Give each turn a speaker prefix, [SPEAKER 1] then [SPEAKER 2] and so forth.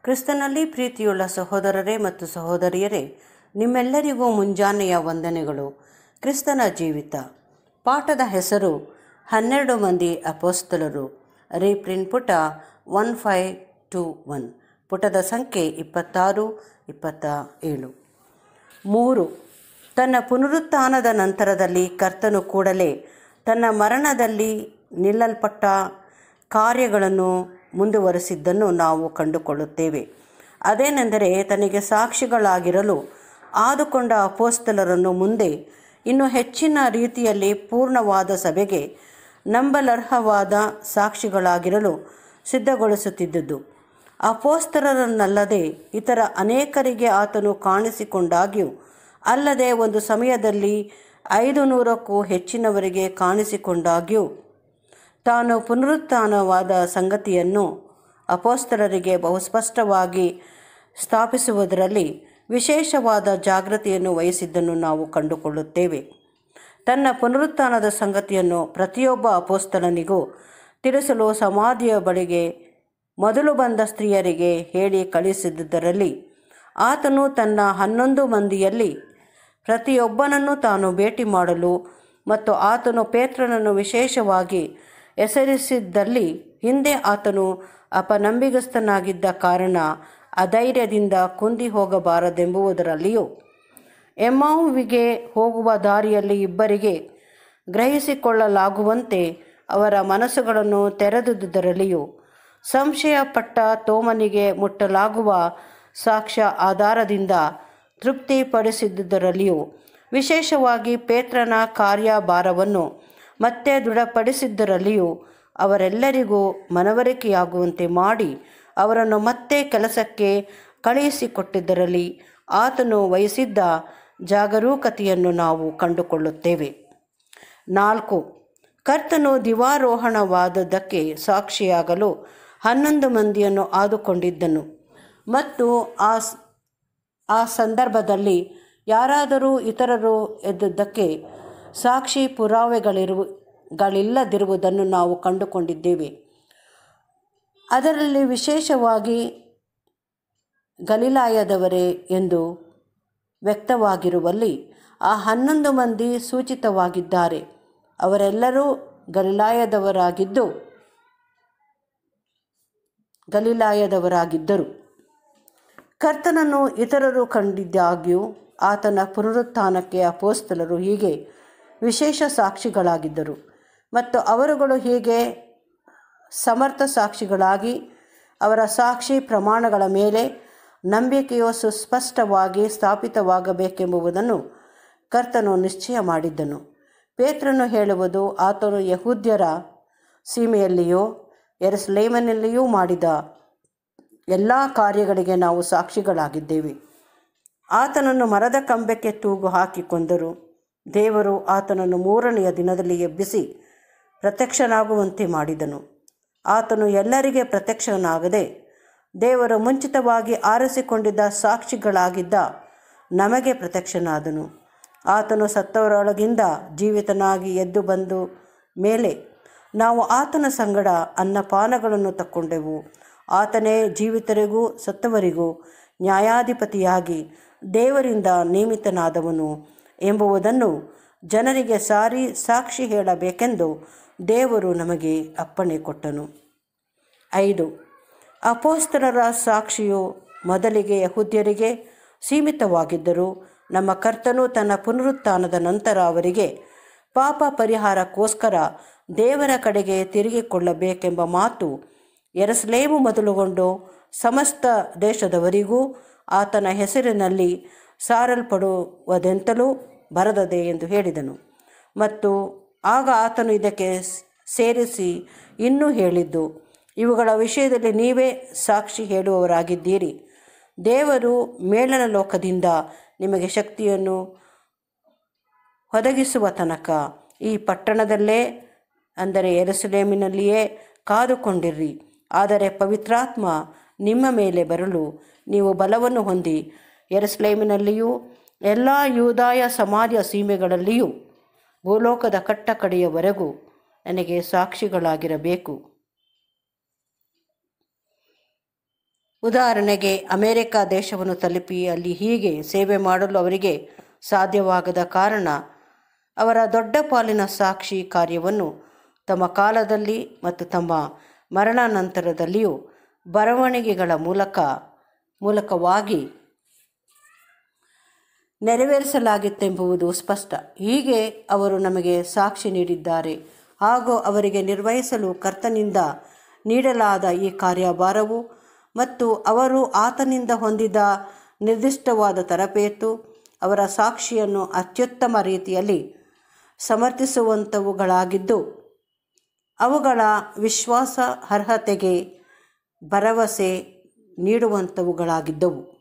[SPEAKER 1] ಕ್ರಿಸ್ತನಲ್ಲಿ ಪ್ರೀತಿಯುಳ್ಳ ಸಹೋದರರೇ ಮತ್ತು ಸಹೋದರಿಯರೇ ನಿಮ್ಮೆಲ್ಲರಿಗೂ ಮುಂಜಾನೆಯ ವಂದನೆಗಳು ಕ್ರಿಸ್ತನ ಜೀವಿತ ಪಾಠದ ಹೆಸರು ಹನ್ನೆರಡು ಮಂದಿ ಅಪೋಸ್ತಲರು ರೀಪ್ರಿಂಟ್ ಪುಟ ಒನ್ ಫೈವ್ ಟು ಒನ್ ಪುಟದ ಸಂಖ್ಯೆ ಇಪ್ಪತ್ತಾರು ಇಪ್ಪತ್ತ ಏಳು ಮೂರು ತನ್ನ ಪುನರುತ್ಥಾನದ ನಂತರದಲ್ಲಿ ಕರ್ತನು ಕೂಡಲೇ ತನ್ನ ಮರಣದಲ್ಲಿ ನಿಲ್ಲಲ್ಪಟ್ಟ ಕಾರ್ಯಗಳನ್ನು ಮುಂದುವರೆಸಿದ್ದನ್ನು ನಾವು ಕಂಡುಕೊಳ್ಳುತ್ತೇವೆ ಅದೇನೆಂದರೆ ತನಗೆ ಸಾಕ್ಷಿಗಳಾಗಿರಲು ಆದುಕೊಂಡ ಅಪೋಸ್ತಲರನ್ನು ಮುಂದೆ ಇನ್ನು ಹೆಚ್ಚಿನ ರೀತಿಯಲ್ಲಿ ಪೂರ್ಣವಾದ ಸಭೆಗೆ ನಂಬಲರ್ಹವಾದ ಸಾಕ್ಷಿಗಳಾಗಿರಲು ಸಿದ್ಧಗೊಳಿಸುತ್ತಿದ್ದುದು ಅಪೋಸ್ತಲರನ್ನಲ್ಲದೆ ಇತರ ಅನೇಕರಿಗೆ ಆತನು ಕಾಣಿಸಿಕೊಂಡಾಗ್ಯೂ ಅಲ್ಲದೆ ಒಂದು ಸಮಯದಲ್ಲಿ ಐದು ನೂರಕ್ಕೂ ಹೆಚ್ಚಿನವರಿಗೆ ಕಾಣಿಸಿಕೊಂಡಾಗ್ಯೂ ತಾನು ಪುನರುತ್ಥಾನವಾದ ಸಂಗತಿಯನ್ನು ಅಪೋಸ್ತಲರಿಗೆ ಬಹುಸ್ಪಷ್ಟವಾಗಿ ಸ್ಥಾಪಿಸುವುದರಲ್ಲಿ ವಿಶೇಷವಾದ ಜಾಗೃತಿಯನ್ನು ವಹಿಸಿದ್ದನ್ನು ನಾವು ಕಂಡುಕೊಳ್ಳುತ್ತೇವೆ ತನ್ನ ಪುನರುತ್ಥಾನದ ಸಂಗತಿಯನ್ನು ಪ್ರತಿಯೊಬ್ಬ ಅಪೋಸ್ತಲನಿಗೂ ತಿಳಿಸಲು ಸಮಾಧಿಯ ಬಳಿಗೆ ಮೊದಲು ಬಂದ ಸ್ತ್ರೀಯರಿಗೆ ಹೇಳಿ ಕಳಿಸಿದ್ದುದರಲ್ಲಿ ಆತನು ತನ್ನ ಹನ್ನೊಂದು ಮಂದಿಯಲ್ಲಿ ಪ್ರತಿಯೊಬ್ಬನನ್ನು ತಾನು ಭೇಟಿ ಮಾಡಲು ಮತ್ತು ಆತನು ಪೇತ್ರನನ್ನು ವಿಶೇಷವಾಗಿ ಹೆಸರಿಸಿದ್ದಲ್ಲಿ ಹಿಂದೆ ಆತನು ಅಪನಂಬಿಗಸ್ತನಾಗಿದ್ದ ಕಾರಣ ಅಧೈರ್ಯದಿಂದ ಕುಂದಿ ಹೋಗಬಾರದೆಂಬುದರಲ್ಲಿಯೂ ಎಮ್ಮಾವುವಿಗೆ ಹೋಗುವ ದಾರಿಯಲ್ಲಿ ಇಬ್ಬರಿಗೆ ಗ್ರಹಿಸಿಕೊಳ್ಳಲಾಗುವಂತೆ ಅವರ ಮನಸ್ಸುಗಳನ್ನು ತೆರೆದುದರಲ್ಲಿಯೂ ಸಂಶಯಪಟ್ಟ ತೋಮನಿಗೆ ಮುಟ್ಟಲಾಗುವ ಸಾಕ್ಷ್ಯ ಆಧಾರದಿಂದ ತೃಪ್ತಿಪಡಿಸಿದ್ದುದರಲ್ಲಿಯೂ ವಿಶೇಷವಾಗಿ ಪೇತ್ರನ ಕಾರ್ಯಭಾರವನ್ನು ಮತ್ತೆ ದೃಢಪಡಿಸಿದ್ದರಲ್ಲಿಯೂ ಅವರೆಲ್ಲರಿಗೂ ಮನವರಿಕೆಯಾಗುವಂತೆ ಮಾಡಿ ಅವರನ್ನು ಮತ್ತೆ ಕೆಲಸಕ್ಕೆ ಕಳುಹಿಸಿಕೊಟ್ಟಿದ್ದರಲ್ಲಿ ಆತನು ವಹಿಸಿದ್ದ ಜಾಗರೂಕತೆಯನ್ನು ನಾವು ಕಂಡುಕೊಳ್ಳುತ್ತೇವೆ ನಾಲ್ಕು ಕರ್ತನು ದಿವಾರೋಹಣವಾದದ್ದಕ್ಕೆ ಸಾಕ್ಷಿಯಾಗಲು ಹನ್ನೊಂದು ಮಂದಿಯನ್ನು ಆದುಕೊಂಡಿದ್ದನು ಮತ್ತು ಆ ಆ ಸಂದರ್ಭದಲ್ಲಿ ಯಾರಾದರೂ ಇತರರು ಎದ್ದುದಕ್ಕೆ ಸಾಕ್ಷಿ ಪುರಾವೆಗಳಿರು ಗಳಿಲ್ಲದಿರುವುದನ್ನು ನಾವು ಕಂಡುಕೊಂಡಿದ್ದೇವೆ ಅದರಲ್ಲಿ ವಿಶೇಷವಾಗಿ ಗಲಿಲಾಯದವರೇ ಎಂದು ವ್ಯಕ್ತವಾಗಿರುವಲ್ಲಿ ಆ ಹನ್ನೊಂದು ಮಂದಿ ಸೂಚಿತವಾಗಿದ್ದಾರೆ ಅವರೆಲ್ಲರೂ ಗಲಿಲಾಯದವರಾಗಿದ್ದು ಗಲಿಲಾಯದವರಾಗಿದ್ದರು ಕರ್ತನನ್ನು ಇತರರು ಕಂಡಿದ್ದಾಗ್ಯೂ ಆತನ ಪುನರುತ್ಥಾನಕ್ಕೆ ಅಪೋಸ್ತಲರು ಹೀಗೆ ವಿಶೇಷ ಸಾಕ್ಷಿಗಳಾಗಿದ್ದರು ಮತ್ತು ಅವರುಗಳು ಹೀಗೆ ಸಮರ್ಥ ಸಾಕ್ಷಿಗಳಾಗಿ ಅವರ ಸಾಕ್ಷಿ ಪ್ರಮಾಣಗಳ ಮೇಲೆ ನಂಬಿಕೆಯು ಸುಸ್ಪಷ್ಟವಾಗಿ ಸ್ಥಾಪಿತವಾಗಬೇಕೆಂಬುದನ್ನು ಕರ್ತನು ನಿಶ್ಚಯ ಮಾಡಿದ್ದನು ಪೇತ್ರನು ಹೇಳುವುದು ಆತನು ಯಹೂದ್ಯರ ಸೀಮೆಯಲ್ಲಿಯೋ ಎರಸ್ಲೇಮನಲ್ಲಿಯೂ ಮಾಡಿದ ಎಲ್ಲ ಕಾರ್ಯಗಳಿಗೆ ನಾವು ಸಾಕ್ಷಿಗಳಾಗಿದ್ದೇವೆ ಆತನನ್ನು ಮರದ ಕಂಬಕ್ಕೆ ತೂಗು ಹಾಕಿ ಕೊಂದರು ದೇವರು ಆತನನ್ನು ಮೂರನೆಯ ದಿನದಲ್ಲಿ ಎಬ್ಬಿಸಿ ಪ್ರತ್ಯಕ್ಷನಾಗುವಂತೆ ಮಾಡಿದನು ಆತನು ಎಲ್ಲರಿಗೆ ಪ್ರತ್ಯಕ್ಷನಾಗದೆ ದೇವರು ಮುಂಚಿತವಾಗಿ ಆರಿಸಿಕೊಂಡಿದ್ದ ಸಾಕ್ಷಿಗಳಾಗಿದ್ದ ನಮಗೆ ಪ್ರತ್ಯಕ್ಷನಾದನು ಆತನು ಸತ್ತವರೊಳಗಿಂದ ಜೀವಿತನಾಗಿ ಎದ್ದು ಬಂದು ಮೇಲೆ ನಾವು ಆತನ ಸಂಗಡ ಅನ್ನಪಾನಗಳನ್ನು ತಕ್ಕೊಂಡೆವು ಆತನೇ ಜೀವಿತರಿಗೂ ಸತ್ತವರಿಗೂ ನ್ಯಾಯಾಧಿಪತಿಯಾಗಿ ದೇವರಿಂದ ನೇಮಿತನಾದವನು ಎಂಬುದನ್ನು ಜನರಿಗೆ ಸಾರಿ ಸಾಕ್ಷಿ ಹೇಳಬೇಕೆಂದು ದೇವರು ನಮಗೆ ಅಪ್ಪಣೆ ಕೊಟ್ಟನು ಐದು ಅಪೋಸ್ತಲರ ಸಾಕ್ಷಿಯು ಮೊದಲಿಗೆ ಯಹುದ್ಯರಿಗೆ ಸೀಮಿತವಾಗಿದ್ದರೂ ನಮ್ಮ ಕರ್ತನು ತನ್ನ ಪುನರುತ್ಥಾನದ ನಂತರ ಅವರಿಗೆ ಪಾಪ ಪರಿಹಾರಕ್ಕೋಸ್ಕರ ದೇವರ ಕಡೆಗೆ ತಿರುಗಿಕೊಳ್ಳಬೇಕೆಂಬ ಮಾತು ಎರಸ್ಲೇಮು ಮೊದಲುಗೊಂಡು ಸಮಸ್ತ ದೇಶದವರಿಗೂ ಆತನ ಹೆಸರಿನಲ್ಲಿ ಸಾರಲ್ಪಡುವುದೆಂತಲೂ ಬರದದೆ ಎಂದು ಹೇಳಿದನು ಮತ್ತು ಆಗ ಆತನು ಇದಕ್ಕೆ ಸೇರಿಸಿ ಇನ್ನೂ ಹೇಳಿದ್ದು ಇವುಗಳ ವಿಷಯದಲ್ಲಿ ನೀವೇ ಸಾಕ್ಷಿ ಹೇಳುವವರಾಗಿದ್ದೀರಿ ದೇವರು ಮೇಲನ ಲೋಕದಿಂದ ನಿಮಗೆ ಶಕ್ತಿಯನ್ನು ಒದಗಿಸುವ ತನಕ ಈ ಪಟ್ಟಣದಲ್ಲೇ ಅಂದರೆ ಎರಸುಲೇಮಿನಲ್ಲಿಯೇ ಕಾದುಕೊಂಡಿರ್ರಿ ಆದರೆ ಪವಿತ್ರಾತ್ಮ ನಿಮ್ಮ ಮೇಲೆ ಬರಲು ನೀವು ಬಲವನ್ನು ಹೊಂದಿ ಎರಸ್ಲೇಮಿನಲ್ಲಿಯೂ ಎಲ್ಲ ಯೂದಾಯ ಸಮಾಜ ಸೀಮೆಗಳಲ್ಲಿಯೂ ಭೂಲೋಕದ ಕಟ್ಟ ಕಡೆಯವರೆಗೂ ನನಗೆ ಸಾಕ್ಷಿಗಳಾಗಿರಬೇಕು ಉದಾಹರಣೆಗೆ ಅಮೆರಿಕ ದೇಶವನ್ನು ತಲುಪಿ ಅಲ್ಲಿ ಹೀಗೆ ಸೇವೆ ಮಾಡಲು ಅವರಿಗೆ ಸಾಧ್ಯವಾಗದ ಕಾರಣ ಅವರ ದೊಡ್ಡ ಪಾಲಿನ ಸಾಕ್ಷಿ ಕಾರ್ಯವನ್ನು ತಮ್ಮ ಕಾಲದಲ್ಲಿ ಮತ್ತು ತಮ್ಮ ಮರಣಾನಂತರದಲ್ಲಿಯೂ ಬರವಣಿಗೆಗಳ ಮೂಲಕ ಮೂಲಕವಾಗಿ ನೆರವೇರಿಸಲಾಗಿತ್ತೆಂಬುದು ಸ್ಪಷ್ಟ ಹೀಗೆ ಅವರು ನಮಗೆ ಸಾಕ್ಷಿ ನೀಡಿದ್ದಾರೆ ಹಾಗೂ ಅವರಿಗೆ ನಿರ್ವಹಿಸಲು ಕರ್ತನಿಂದ ನೀಡಲಾದ ಈ ಕಾರ್ಯಭಾರವು ಮತ್ತು ಅವರು ಆತನಿಂದ ಹೊಂದಿದ ನಿರ್ದಿಷ್ಟವಾದ ತರಬೇತು ಅವರ ಸಾಕ್ಷಿಯನ್ನು ಅತ್ಯುತ್ತಮ ರೀತಿಯಲ್ಲಿ ಸಮರ್ಥಿಸುವಂಥವುಗಳಾಗಿದ್ದು ಅವುಗಳ ವಿಶ್ವಾಸ ಅರ್ಹತೆಗೆ ಭರವಸೆ ನೀಡುವಂಥವುಗಳಾಗಿದ್ದವು